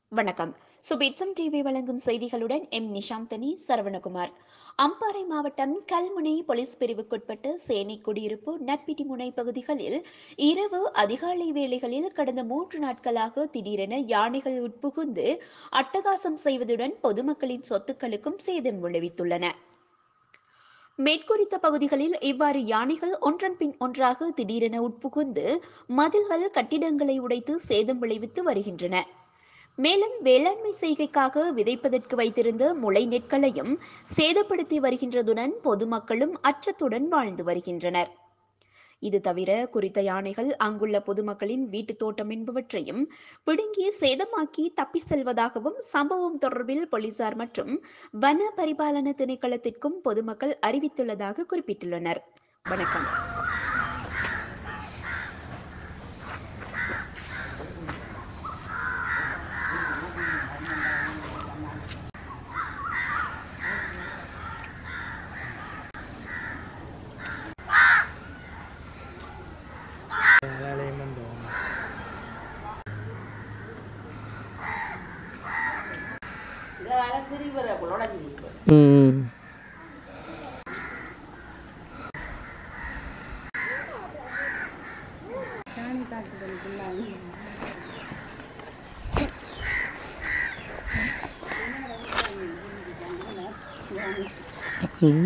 வணக்கம் சுபிட்சம் டிவி வழங்கும் செய்திகளுடன் எம் நிஷாந்தனி சரவணகுமார் அம்பாறை மாவட்டம் கல்முனை போலீஸ் பிரிவுக்குட்பட்ட சேனை குடியிருப்பு நட்பிட்டி முனை பகுதிகளில் இரவு அதிகாலை வேளைகளில் கடந்த மூன்று நாட்களாக திடீரென யானைகள் உட்புகுந்து அட்டகாசம் செய்வதுடன் பொதுமக்களின் சொத்துக்களுக்கும் சேதம் விளைவித்துள்ளன மேற்குறித்த பகுதிகளில் இவ்வாறு யானைகள் ஒன்றன் பின் ஒன்றாக திடீரென உட்புகுந்து மதில்கள் கட்டிடங்களை உடைத்து சேதம் விளைவித்து வருகின்றன மேலும் வேளாண்மை செய்கைக்காக விதைப்பதற்கு வைத்திருந்த முளை நெற்களையும் சேதப்படுத்தி வருகின்றதுடன் பொதுமக்களும் அச்சத்துடன் வாழ்ந்து வருகின்றனர் இது தவிர குறித்த யானைகள் அங்குள்ள பொதுமக்களின் வீட்டுத் தோட்டம் என்பவற்றையும் பிடுங்கி சேதமாக்கி தப்பி செல்வதாகவும் சம்பவம் தொடர்பில் போலீசார் மற்றும் வன பரிபாலன திணைக்களத்திற்கும் பொதுமக்கள் அறிவித்துள்ளதாக குறிப்பிட்டுள்ளனர் வணக்கம் வேலையும் பண்ணுவோம் ம் ம்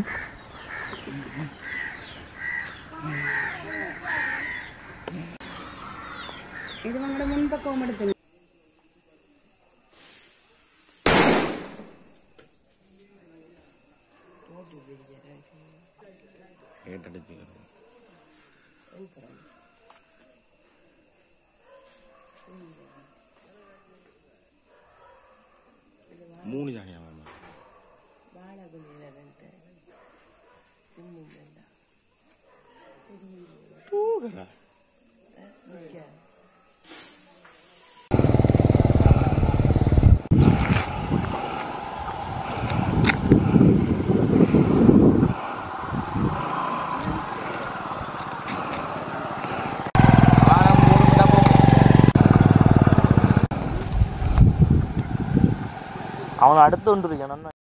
ഇത് നമ്മുടെ മുൻപക്കവും എടുത്തു கேட்டடிச்சுக்கிறது மூணு தானியா மாமா தூக்கல அவனை அடுத்து வந்துருக்கேன் நான்